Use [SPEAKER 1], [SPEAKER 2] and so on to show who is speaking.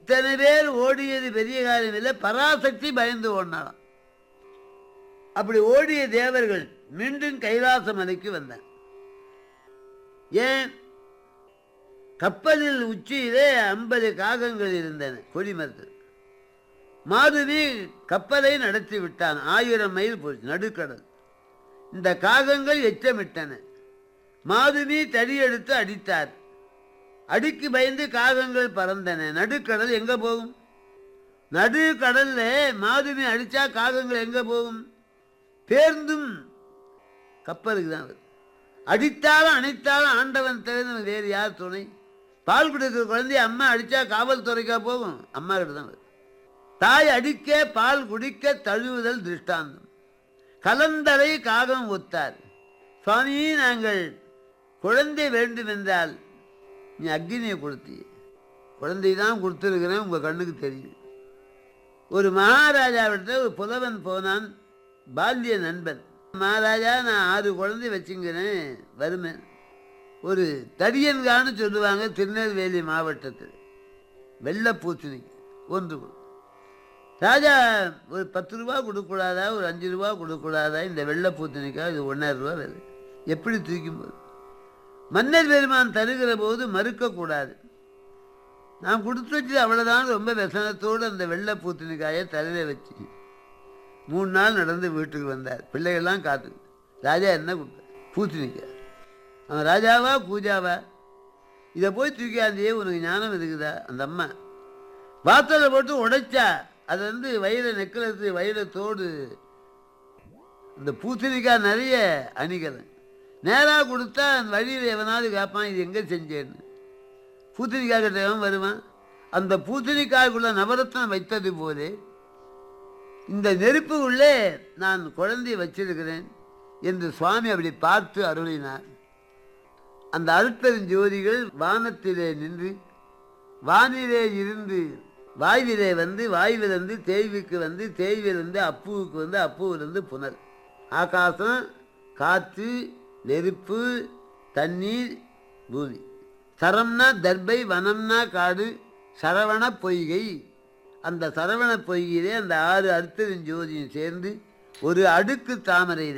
[SPEAKER 1] இத்தனை பேர் ஓடியது பெரிய காரியம் இல்லை பராசக்தி பயந்து ஓடினாலாம் அப்படி ஓடிய தேவர்கள் மீண்டும் கைலாச மலைக்கு வந்தார் ஏன் கப்பலில் உச்சியிலே ஐம்பது காகங்கள் இருந்தன கொடிமரத்தில் மாருதி கப்பலை நடத்தி விட்டான் ஆயிரம் மைல் போச்சு நடுக்கடல் இந்த காகங்கள் எச்சமிட்டன மாருதி தடியெடுத்து அடித்தார் அடிக்கு பயந்து காகங்கள் பறந்தன நடுக்கடல் எங்க போகும் நடுக்கடல்ல மாருதி அடிச்சா காகங்கள் எங்க போகும் பேர்ந்தும் கப்பலுக்கு தான் வரும் அடித்தாலும் அணைத்தாலும் ஆண்டவன் தவிர வேறு யார் துணை பால் குடிக்கிற குழந்தைய அம்மா அடிச்சா காவல்துறைக்கா போகும் அம்மா கிட்ட தான் வரும் தாய் அடிக்க பால் குடிக்க தழுவுதல் திருஷ்டாந்தம் கலந்தரை காகம் ஒத்தார் சுவாமி நாங்கள் குழந்தை வேண்டும் என்றால் நீ அக்னியை கொடுத்தி குழந்தை தான் கொடுத்துருக்கிறேன் உங்கள் கண்ணுக்கு தெரியும் ஒரு மகாராஜாவிட்ட ஒரு புலவன் போனான் பால்ய நண்பன் மகாராஜா நான் ஆறு குழந்தை வச்சுங்கிறேன் வருமேன் ஒரு தடியன்கான்னு சொல்லுவாங்க திருநெல்வேலி மாவட்டத்தில் வெள்ளை பூசணிக்கு ஒன்று கொடு. ராஜா ஒரு பத்து ரூபா கொடுக்கூடாதா ஒரு அஞ்சு ரூபா கொடுக்கூடாதா இந்த வெள்ளை பூத்தணிக்கா இது ஒன்றாயிரம் ரூபா விலை எப்படி தூக்கும் போது மன்னர் பெருமான் தருகிற போது மறுக்கக்கூடாது நான் கொடுத்து வச்சது அவ்வளோதான் ரொம்ப व्यசனத்தோடு அந்த வெள்ளை பூத்தணிக்காயை தலையில் வச்சு மூணு நாள் நடந்து வீட்டுக்கு வந்தார் பிள்ளைகள்லாம் காத்து ராஜா என்ன கொடுத்தார் பூத்தணிக்காய் அவன் ராஜாவா பூஜாவா இதை போய் தூக்கியாந்தியே உனக்கு ஞானம் இருக்குதா அந்த அம்மா வாத்தலை போட்டு உடைச்சா அது வந்து வயிறு நெக்லஸ் வயிறு தோடு இந்த பூசணிக்காய் நிறைய அணிகலன் நேராக கொடுத்தா அந்த வழியில் எவனாவது கேட்பான் இது எங்கே செஞ்சேன்னு பூசணிக்காய் கிட்ட எவன் வருவான் அந்த பூசணிக்காய்க்குள்ள நவரத்னம் வைத்தது போலே இந்த நெருப்பு உள்ளே நான் குழந்தையை வச்சிருக்கிறேன் என்று சுவாமி அப்படி பார்த்து அருளினார் அந்த அருட்பெருஞ்சோதிகள் வானத்திலே நின்று வானிலே இருந்து வாய்விலே வந்து வாய்விலிருந்து தேய்வுக்கு வந்து தேய்விலிருந்து அப்புவுக்கு வந்து அப்புவிலிருந்து புனல் ஆகாசம் காற்று நெருப்பு தண்ணீர் பூமி சரம்னா தர்பை வனம்னா காடு சரவண பொய்கை அந்த சரவண பொய்கையிலே அந்த ஆறு அர்த்தரின் ஜோதியும் சேர்ந்து ஒரு அடுக்கு தாமரையில்